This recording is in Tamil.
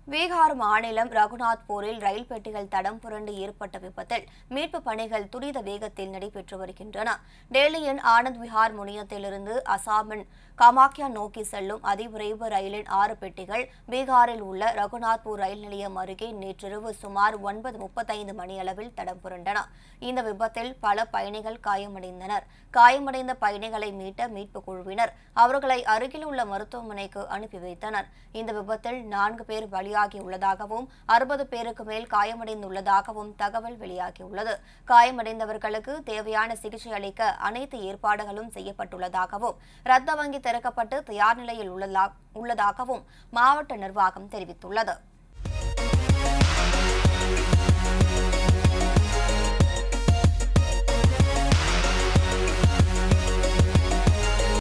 பீகார் மாநிலம் ரகுநாத்பூரில் ரயில் பெட்டிகள் தடம் புரண்டு ஏற்பட்ட விபத்தில் மீட்பு பணிகள் துரித வேகத்தில் நடைபெற்று வருகின்றன டெல்லியின் ஆனந்த் விஹார் முனையத்திலிருந்து அசாமின் காமாக்யா நோக்கி செல்லும் அதிவிரைவு ரயிலின் ஆறு பெட்டிகள் பீகாரில் உள்ள ரகுநாத்பூர் ரயில் நிலையம் அருகே நேற்றிரவு சுமார் ஒன்பது முப்பத்தைந்து மணியளவில் தடம் புரண்டன இந்த விபத்தில் பல பயணிகள் காயமடைந்தனர் காயமடைந்த பயணிகளை மீட்ட மீட்பு குழுவினர் அவர்களை அருகில் உள்ள மருத்துவமனைக்கு அனுப்பி வைத்தனர் இந்த விபத்தில் நான்கு பேர் பலியாகியுள்ளதாகவும் அறுபது பேருக்கு மேல் காயமடைந்துள்ளதாகவும் தகவல் வெளியாகியுள்ளது காயமடைந்தவர்களுக்கு தேவையான சிகிச்சை அளிக்க அனைத்து ஏற்பாடுகளும் செய்யப்பட்டுள்ளதாகவும் ரத்த வங்கி திறக்கப்பட்டு தயார் நிலையில் உள்ளதா- உள்ளதாகவும் மாவட்ட நிர்வாகம் தெரிவித்துள்ளது